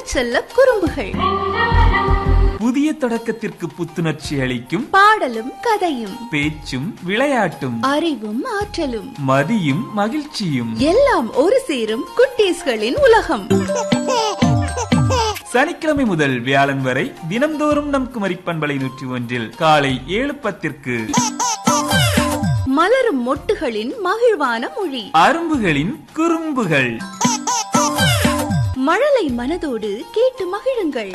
செல்ல குறும்புகள் புதிய தொடக்கத்திற்கு புத்துணர்ச்சி அளிக்கும் பாடலும் கதையும் பேச்சும் விளையாட்டும் அறிவும் ஆற்றலும் மதியும் மகிழ்ச்சியும் எல்லாம் ஒரு சேரும் குட்டீஸ்களின் உலகம் சனிக்கிழமை முதல் வியாழன் வரை தினம்தோறும் நம் குமரி பண்பலை நூற்றி ஒன்றில் காலை ஏழு பத்திற்கு மலரும் மொட்டுகளின் மகிழ்வான மொழி அரும்புகளின் குறும்புகள் மழலை மனதோடு கேட்டு மகிழுங்கள்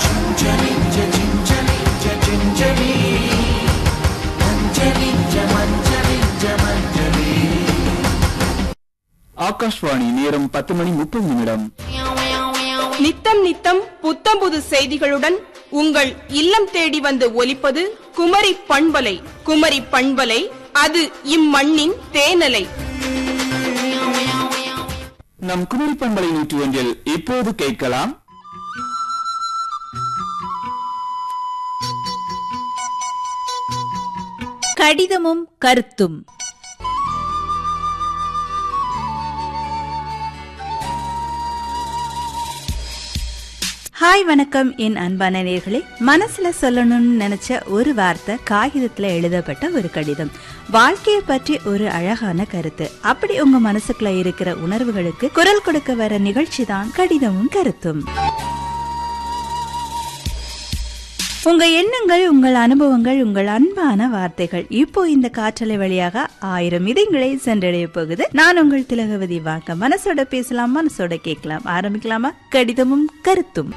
ஆகாஷ்வாணி நேரம் பத்து மணி முப்பது நிமிடம் நித்தம் நித்தம் புத்தம் புது செய்திகளுடன் உங்கள் இல்லம் தேடி வந்து ஒலிப்பது குமரி பண்பலை குமரி பண்பலை அது இம்மண்ணின் தேனலை நம் குமரி பண்பலை நூற்றி ஒன்றில் இப்போது கேட்கலாம் கடிதமும் கருத்தும் ஹாய் வணக்கம் என் அன்பான நேர்களே மனசுல சொல்லணும்னு நினைச்ச ஒரு வார்த்தை காகிதத்துல எழுதப்பட்ட ஒரு கடிதம் வாழ்க்கைய பற்றி ஒரு அழகான கருத்து அப்படி உங்க மனசுக்குள்ள இருக்கிற உணர்வுகளுக்கு குரல் கொடுக்க வர நிகழ்ச்சி தான் கடிதமும் கருத்தும் உங்க எண்ணங்கள் உங்கள் அனுபவங்கள் உங்கள் அன்பான வார்த்தைகள் இப்போ இந்த காற்றலை வழியாக ஆயிரம் இதயங்களை சென்றடைய போகுது நான் உங்கள் திலகவதி வாங்க மனசோட பேசலாம் மனசோட கேட்கலாம் ஆரம்பிக்கலாமா கடிதமும் கருத்தும்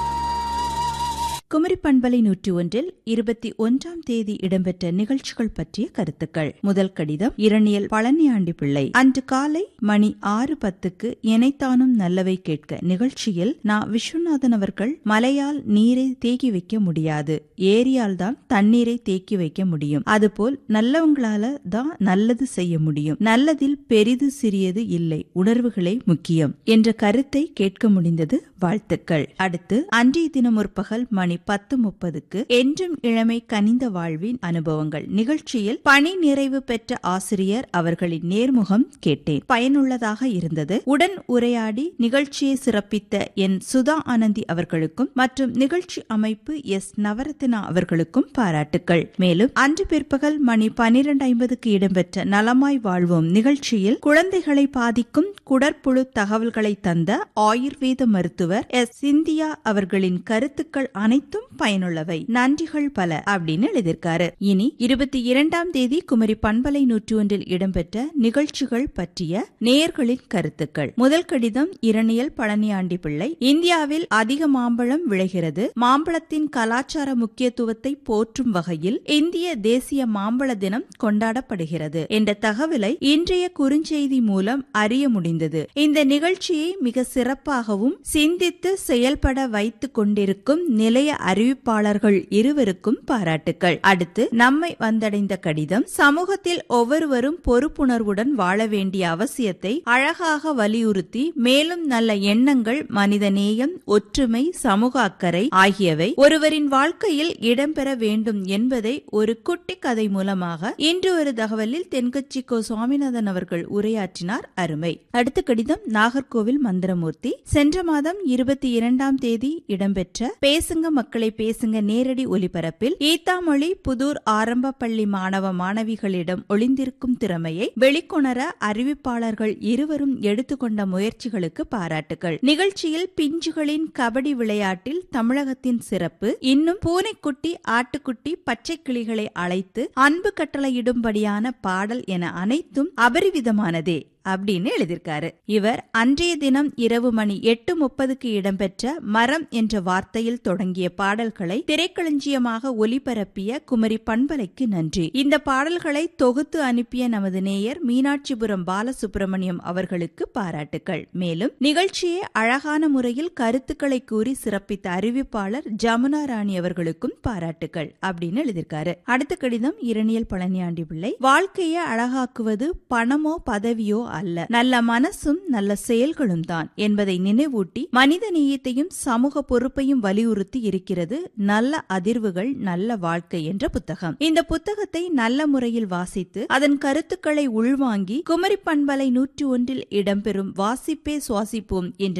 குமரி பண்பலை நூற்றி ஒன்றில் இருபத்தி ஒன்றாம் தேதி இடம்பெற்ற நிகழ்ச்சிகள் பற்றிய கருத்துக்கள் முதல் கடிதம் இரணியல் பழனியாண்டி பிள்ளை அன்று காலை மணி ஆறு பத்துக்கு எனைத்தானும் நல்லவை கேட்க நிகழ்ச்சியில் நான் விஸ்வநாதன் அவர்கள் மலையால் நீரை தேக்கி வைக்க முடியாது ஏரியால் தான் தண்ணீரை தேக்கி வைக்க முடியும் அதுபோல் நல்லவங்களால தான் நல்லது செய்ய முடியும் நல்லதில் பெரிது சிறியது இல்லை உணர்வுகளே முக்கியம் என்ற கருத்தை கேட்க முடிந்தது வாழ்த்துக்கள் அடுத்து அன்றைய தினம் முற்பகல் மணி பத்து முப்பதுக்கு என்றும் இளமை கனிந்த வாழ்வின் அனுபவங்கள் நிகழ்ச்சியில் பணி நிறைவு பெற்ற ஆசிரியர் அவர்களின் நேர்முகம் கேட்டேன் பயனுள்ளதாக இருந்தது உடன் உரையாடி நிகழ்ச்சியை சிறப்பித்த என் சுதா ஆனந்தி அவர்களுக்கும் மற்றும் நிகழ்ச்சி அமைப்பு எஸ் நவரத்னா அவர்களுக்கும் பாராட்டுக்கள் மேலும் அன்று பிற்பகல் மணி பனிரெண்டு ஐம்பதுக்கு இடம்பெற்ற நலமாய் வாழ்வோம் நிகழ்ச்சியில் குழந்தைகளை பாதிக்கும் குடற்புழு தகவல்களை தந்த ஆயுர்வேத மருத்துவர் எஸ் சிந்தியா அவர்களின் கருத்துக்கள் அனைத்தும் பயனுள்ளவை நன்றிகள் பல அப்படின்னு எழுதியிருக்காரு இனி இருபத்தி இரண்டாம் தேதி குமரி பண்பலை நூற்றி ஒன்றில் இடம்பெற்ற நிகழ்ச்சிகள் பற்றிய நேயர்களின் கருத்துக்கள் முதல் கடிதம் இரணியல் பழனியாண்டி பிள்ளை இந்தியாவில் அதிக மாம்பழம் விளைகிறது மாம்பழத்தின் கலாச்சார முக்கியத்துவத்தை போற்றும் வகையில் இந்திய தேசிய மாம்பழ தினம் கொண்டாடப்படுகிறது என்ற தகவலை இன்றைய குறுஞ்செய்தி மூலம் அறிய முடிந்தது இந்த நிகழ்ச்சியை மிக சிறப்பாகவும் சிந்தித்து செயல்பட வைத்துக் கொண்டிருக்கும் நிலைய அறிவிப்பாளர்கள் இருவருக்கும் பாராட்டுக்கள் அடுத்து நம்மை வந்தடைந்த கடிதம் சமூகத்தில் ஒவ்வொருவரும் பொறுப்புணர்வுடன் வாழ வேண்டிய அவசியத்தை அழகாக வலியுறுத்தி மேலும் நல்ல எண்ணங்கள் மனித நேயம் ஒற்றுமை சமூக அக்கறை ஆகியவை ஒருவரின் வாழ்க்கையில் இடம்பெற வேண்டும் என்பதை ஒரு குட்டி கதை மூலமாக இன்று ஒரு தகவலில் தென்கட்சி கோ சுவாமிநாதன் அவர்கள் உரையாற்றினார் அருமை அடுத்த கடிதம் நாகர்கோவில் மந்திரமூர்த்தி சென்ற மாதம் இருபத்தி இரண்டாம் தேதி இடம்பெற்ற பேசுங்க மக்களை பேசுங்க நேரடி ஒலிபரப்பில் ஈத்தாமொழி புதூர் ஆரம்ப பள்ளி மாணவ மாணவிகளிடம் ஒளிந்திருக்கும் திறமையை வெளிக்கொணர அறிவிப்பாளர்கள் இருவரும் எடுத்துக்கொண்ட முயற்சிகளுக்கு பாராட்டுகள் நிகழ்ச்சியில் பிஞ்சுகளின் கபடி விளையாட்டில் தமிழகத்தின் சிறப்பு இன்னும் பூனைக்குட்டி ஆட்டுக்குட்டி பச்சை கிளிகளை அழைத்து அன்பு கட்டளையிடும்படியான பாடல் என அனைத்தும் அபரிவிதமானதே அப்படின்னு எழுதியிருக்காரு இவர் அன்றைய தினம் இரவு மணி எட்டு முப்பதுக்கு இடம்பெற்ற மரம் என்ற வார்த்தையில் தொடங்கிய பாடல்களை திரைக்களஞ்சியமாக ஒலிபரப்பிய குமரி பண்பலைக்கு நன்றி இந்த பாடல்களை தொகுத்து அனுப்பிய நமது நேயர் மீனாட்சிபுரம் பாலசுப்பிரமணியம் அவர்களுக்கு பாராட்டுகள் மேலும் நிகழ்ச்சியை அழகான முறையில் கருத்துக்களை கூறி சிறப்பித்த அறிவிப்பாளர் ஜமுனா ராணி அவர்களுக்கும் பாராட்டுகள் அப்படின்னு எழுதியிருக்காரு அடுத்த கடிதம் இரணியல் பழனியாண்டி பிள்ளை வாழ்க்கையை அழகாக்குவது பணமோ பதவியோ அல்ல நல்ல மனசும் நல்ல செயல்களும் தான் என்பதை நினைவூட்டி மனித நேயத்தையும் சமூக பொறுப்பையும் வலியுறுத்தி இருக்கிறது நல்ல அதிர்வுகள் நல்ல வாழ்க்கை என்ற புத்தகம் இந்த புத்தகத்தை நல்ல முறையில் வாசித்து அதன் கருத்துக்களை உள்வாங்கி குமரி பண்பலை நூற்றி ஒன்றில் இடம்பெறும் வாசிப்பே சுவாசிப்போம் என்ற